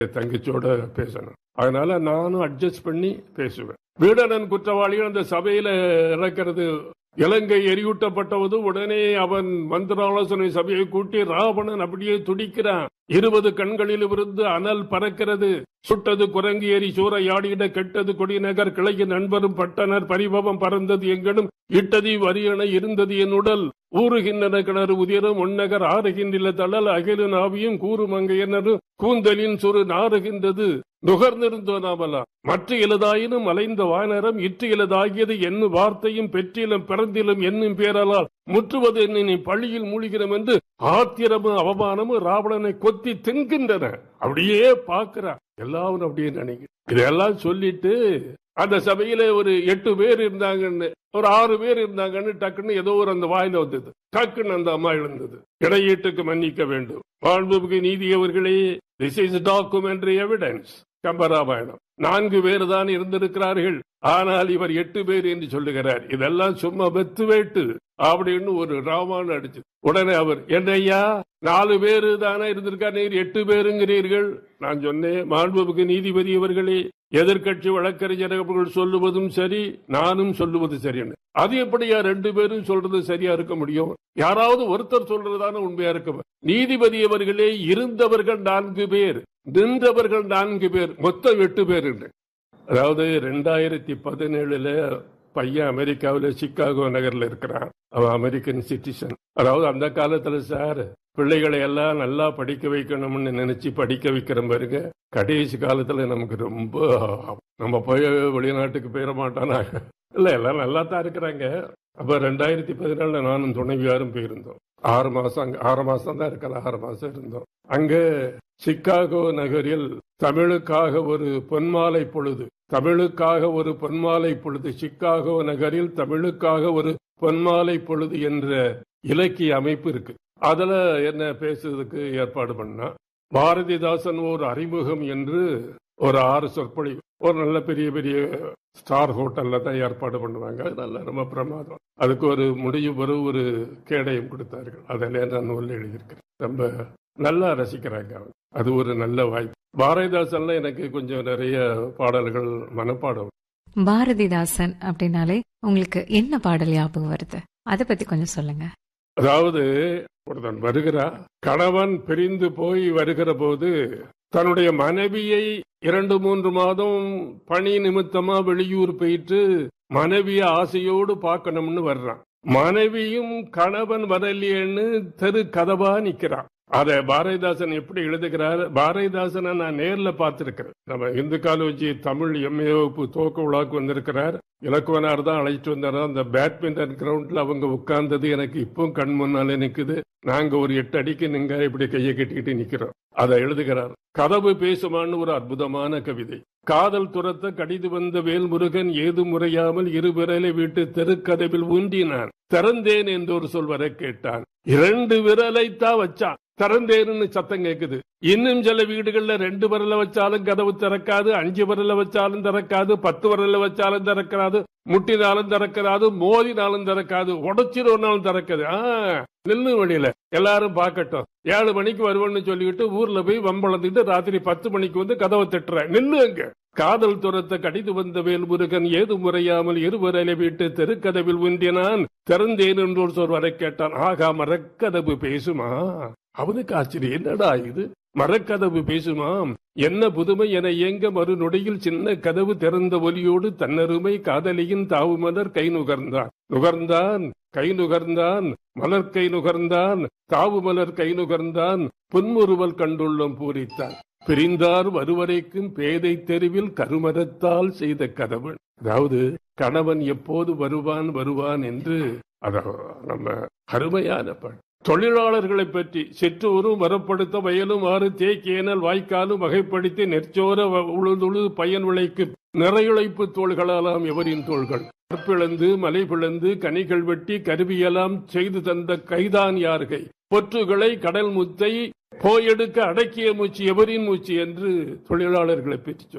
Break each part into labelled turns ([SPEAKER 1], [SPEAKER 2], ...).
[SPEAKER 1] தங்கச்சியோட பேசணும் அதனால நானும் அட்ஜஸ்ட் பண்ணி பேசுவேன் வீடனன் குற்றவாளிகள் அந்த சபையில இறக்கிறது இலங்கை எரியூட்டப்பட்டவது உடனே அவன் மந்திராலோசனை சபையை கூட்டி ராவணன் அப்படியே துடிக்கிறான் இருபது கண்களில் இருந்து அனல் பறக்கிறது சுட்டது குரங்கு ஏறி சூறையாடியிட கெட்டது கொடிநகர் கிளைய நண்பரும் பட்டனர் பரிபவம் பறந்தது எங்கனும் இட்டதி வரியன இருந்தது என் உடல் ஊறுகின்றன கிணறு உதிரம் உன்னகர் ஆறுகின்ற தளல் அகில நாவியும் கூறுமங்கையனரும் கூந்தலின் சுரு நாறுகின்றது நுகர்ந்திருந்தோ நாமலாம் மற்ற இலதாயினும் அலைந்த வானரம் இற்று இலதாகியது என்ன வார்த்தையும் பெற்றிலும் பிறந்திலும் என்னும் பேரலால் முற்றுவது என்னை பள்ளியில் மூழ்கிறோம் என்று ஆத்திரமும் அவமானமும் ராவணனை கொத்தி தின்கின்றன அப்படியே பார்க்கிறா எல்லாரும் அப்படியே நினைக்கிறேன் இதெல்லாம் சொல்லிட்டு அந்த சபையில ஒரு எட்டு பேர் இருந்தாங்கன்னு ஒரு ஆறு பேர் இருந்தாங்கன்னு டக்குன்னு ஏதோ ஒரு அந்த வாயில வந்தது டக்குன்னு அந்த அம்மா எழுந்தது இடையீட்டுக்கு மன்னிக்க வேண்டும் வாழ்வுக்கு நீதியவர்களே this is documentary evidence Kambaramayanam நான்கு பேர் தான் இருந்திருக்கிறார்கள் ஆனால் இவர் எட்டு பேர் என்று சொல்லுகிறார் இதெல்லாம் சும்மா வெத்து வேட்டு அப்படின்னு ஒரு ராமான் அடிச்சு உடனே அவர் என்னையா நாலு பேரு தானே இருந்திருக்கார் நீர் எட்டு பேருங்கிறீர்கள் நான் சொன்னேன் மாண்புமிகு நீதிபதி அவர்களே எதிர்கட்சி வழக்கறிஞர் அவர்கள் சொல்லுவதும் சரி நானும் சொல்லுவது சரின்னு அது எப்படியா ரெண்டு பேரும் சொல்றது சரியா இருக்க முடியும் யாராவது ஒருத்தர் சொல்றதுதானே உண்மையா இருக்க நீதிபதி அவர்களே இருந்தவர்கள் நான்கு பேர் நின்றவர்கள் நான்கு பேர் மொத்தம் எட்டு பேர் அதாவது ரெண்டாயிரத்தி பதினேழுல பையன் அமெரிக்காவில் சிக்காகோ நகர்ல இருக்கிறான் அவன் அமெரிக்கன் சிட்டிசன் அதாவது அந்த காலத்துல சார் பிள்ளைகளை எல்லாம் நல்லா படிக்க வைக்கணும்னு நினைச்சு படிக்க வைக்கிற பாருங்க கடைசி காலத்துல நமக்கு ரொம்ப நம்ம போய் வெளிநாட்டுக்கு போயிட மாட்டானா இல்ல எல்லாம் நல்லா தான் இருக்கிறாங்க அப்ப ரெண்டாயிரத்தி பதினேழுல நானும் துணைவியாரும் போயிருந்தோம் ஆறு மாசம் அங்க ஆறு மாசம் தான் இருக்கலாம் ஆறு மாசம் இருந்தோம் அங்க சிக்காகோ நகரில் தமிழுக்காக ஒரு பொன்மாலை பொழுது தமிழுக்காக ஒரு பொன்மாலை பொழுது சிக்காகோ நகரில் தமிழுக்காக ஒரு பொன்மாலை பொழுது என்ற இலக்கிய அமைப்பு இருக்கு அதுல என்ன பேசுறதுக்கு ஏற்பாடு பண்ணா பாரதிதாசன் ஒரு அறிமுகம் என்று ஒரு ஆறு சொற்பொழிவு ஒரு நல்ல பெரிய பெரிய ஸ்டார் ஹோட்டல்ல தான் ஏற்பாடு பண்ணுவாங்க நல்ல ரொம்ப பிரமாதம் அதுக்கு ஒரு முடிவு ஒரு ஒரு கேடயம் கொடுத்தார்கள் அதில் நான் நூல் எழுதியிருக்கிறேன் ரொம்ப நல்லா ரசிக்கிறாங்க அவங்க அது ஒரு நல்ல வாய்ப்பு பாரதிதாசன்ல எனக்கு கொஞ்சம் நிறைய பாடல்கள் மனப்பாடம்
[SPEAKER 2] பாரதிதாசன் அப்படின்னாலே உங்களுக்கு என்ன பாடல் ஞாபகம் வருது அதை பத்தி கொஞ்சம் சொல்லுங்க
[SPEAKER 1] அதாவது ஒருத்தன் வருகிறா கணவன் பிரிந்து போய் வருகிற போது தன்னுடைய மனைவியை இரண்டு மூன்று மாதம் பணி நிமித்தமா வெளியூர் போயிட்டு மனைவிய ஆசையோடு பார்க்கணும்னு வர்றான் மனைவியும் கணவன் வரலையேன்னு தெரு கதவா நிக்கிறான் அத பாரதிதாசன் எப்படி எழுதுகிறார் பாரதிதாசனை நான் நேர்ல பார்த்திருக்கிறேன் நம்ம இந்து காலேஜ் தமிழ் எம்ஏ வகுப்பு துவக்க விழாக்கு வந்திருக்கிறார் இலக்குவனார் தான் அழைச்சிட்டு வந்தார் அந்த பேட்மிண்டன் கிரவுண்ட்ல அவங்க உட்கார்ந்தது எனக்கு இப்போ கண் முன்னாலே நிக்குது நாங்க ஒரு எட்டு அடிக்கு நீங்க இப்படி கையை கட்டிக்கிட்டு நிக்கிறோம் அதை எழுதுகிறார் கதவு பேசுமான்னு ஒரு அற்புதமான கவிதை காதல் துரத்த கடிது வந்த வேல்முருகன் ஏது முறையாமல் இருவிரலை விட்டு தெருக்கதவில் ஊன்றினான் திறந்தேன் என்று ஒரு சொல் வர கேட்டான் இரண்டு விரலைத்தான் வச்சான் திறந்தேன்னு சத்தம் கேக்குது இன்னும் சில வீடுகள்ல ரெண்டு விரல வச்சாலும் கதவு திறக்காது அஞ்சு விரல வச்சாலும் திறக்காது பத்து விரல வச்சாலும் திறக்காது முட்டினாலும் திறக்கிறாது மோதினாலும் திறக்காது உடச்சிருவனாலும் திறக்குது ஆஹ் நில்லு வழியில எல்லாரும் பாக்கட்டும் ஏழு மணிக்கு வருவேன்னு சொல்லிட்டு ஊர்ல போய் வம்பளந்துட்டு ராத்திரி பத்து மணிக்கு வந்து கதவை திட்டுற நில்லு அங்க காதல் துரத்த கடிது வந்த வேல்முருகன் ஏது முறையாமல் இருவரலை விட்டு தெருக்கதவில் உந்தினான் திறந்தேன் என்று ஒரு சொல் வர கேட்டான் ஆகா மரக்கதவு பேசுமா அவனுக்கு ஆச்சரியம் என்னடா இது மரக்கதவு பேசுமாம் என்ன புதுமை என இயங்க மறுநொடியில் சின்ன கதவு திறந்த ஒலியோடு தன்னருமை காதலியின் தாவு மலர் கை நுகர்ந்தான் நுகர்ந்தான் கை நுகர்ந்தான் மலர் கை நுகர்ந்தான் தாவு மலர் கை நுகர்ந்தான் புன்முறுவல் கண்டுள்ளம் பூரித்தான் பிரிந்தார் வருவரைக்கும் பேதை தெருவில் கருமரத்தால் செய்த கதவு அதாவது கணவன் எப்போது வருவான் வருவான் என்று அத நம்ம அருமையான பாட்டு தொழிலாளர்களை பற்றி சிற்றூரும் வரப்படுத்த வயலும் ஆறு தேக்கியனல் வாய்க்காலும் வகைப்படுத்தி நெற்சோர உழுதுழு பயன் விளைக்கும் நிறையுழைப்பு தோள்களாலாம் எவரின் தோள்கள் கற்பிழந்து மலை பிளந்து கனிகள் வெட்டி கருவியெல்லாம் செய்து தந்த கைதான் யார்கை பொற்றுகளை கடல் முத்தை போயெடுக்க அடக்கிய மூச்சு எவரின் மூச்சு என்று தொழிலாளர்களை பற்றி சொல்லுவார்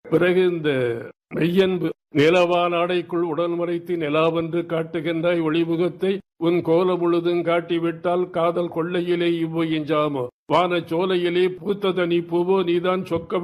[SPEAKER 1] பிறகு இந்த மெய்யன்பு நிலவான் ஆடைக்குள் உடல் மறைத்து நிலாவென்று காட்டுகின்றாய் ஒளிமுகத்தை உன் கோல முழுதும் காட்டிவிட்டால் காதல் கொள்ளையிலே இவ்வோ எஞ்சாமோ வான சோலையிலே பூத்ததனி பூவோ நீதான் சொக்க